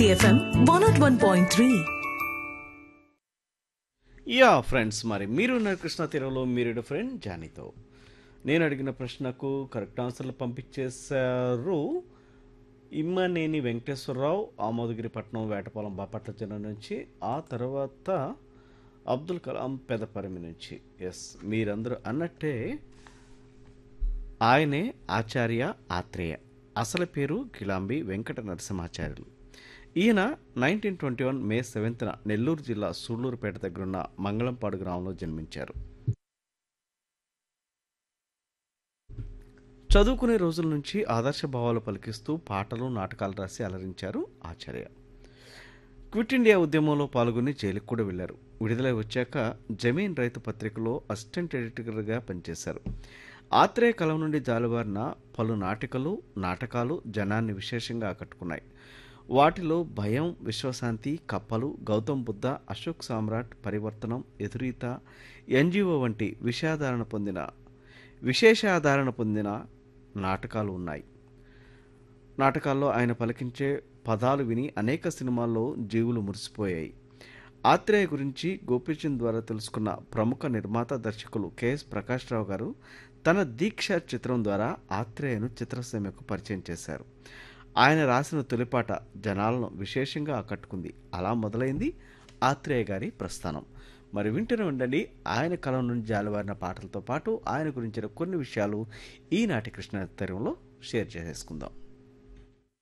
City FM 101.3. Yeah friends మరి మీరు ఉన్నారు కృష్ణా తీరంలో మీరు ఫ్రెండ్ జానీతో నేను అడిగిన ప్రశ్నకు కరెక్ట్ ఆన్సర్లు పంపించేశారు ఇమ్మనేని వెంకటేశ్వరరావు ఆమోదగిరిపట్నం వేటపాలెం బాపట్ల జిల్లా నుంచి ఆ తర్వాత అబ్దుల్ కలాం పెదపరిమి నుంచి ఎస్ మీరందరూ అన్నట్టే ఆయనే ఆచార్య ఆత్రేయ అసలు పేరు కిలాంబి వెంకట నరసింహాచార్యులు ఈయన నైన్టీన్ ట్వంటీ వన్ మే సెవెంత్న నెల్లూరు జిల్లా సూళ్లూరుపేట దగ్గరున్న మంగళంపాడు గ్రామంలో జన్మించారు చదువుకునే రోజుల నుంచి ఆదర్శ భావాలు పలికిస్తూ పాటలు నాటకాలు రాసి అలరించారు ఆచార్య క్విట్ ఇండియా ఉద్యమంలో పాల్గొని జైలుకు కూడా వెళ్లారు విడుదలై వచ్చాక జమీన్ రైతు పత్రికలో అసిస్టెంట్ ఎడిటర్గా పనిచేశారు ఆత్రేయ కలం నుండి జాలువారిన పలు నాటికలు నాటకాలు జనాన్ని విశేషంగా ఆకట్టుకున్నాయి వాటిలో భయం విశ్వశాంతి కప్పలు గౌతమ్ బుద్ధ అశోక్ సామ్రాట్ పరివర్తనం ఎదురీత ఎన్జిఓ వంటి విషయాధారణ పొందిన విశేషాధారణ పొందిన నాటకాలు ఉన్నాయి నాటకాల్లో ఆయన పలికించే పదాలు విని అనేక సినిమాల్లో జీవులు మురిసిపోయాయి ఆత్రేయ గురించి గోపీచంద్ ద్వారా తెలుసుకున్న ప్రముఖ నిర్మాత దర్శకులు కెఎస్ ప్రకాష్ రావు గారు తన దీక్ష చిత్రం ద్వారా ఆత్రేయను చిత్రసీమకు పరిచయం చేశారు ఆయన రాసిన తొలిపాట జనాలను విశేషంగా ఆకట్టుకుంది అలా మొదలైంది ఆత్రేయ గారి ప్రస్థానం మరి వింటూనే ఉండండి ఆయన కలం నుండి జాలువారిన పాటలతో పాటు ఆయన గురించిన కొన్ని విషయాలు ఈనాటి కృష్ణ తరంలో షేర్ చేసేసుకుందాం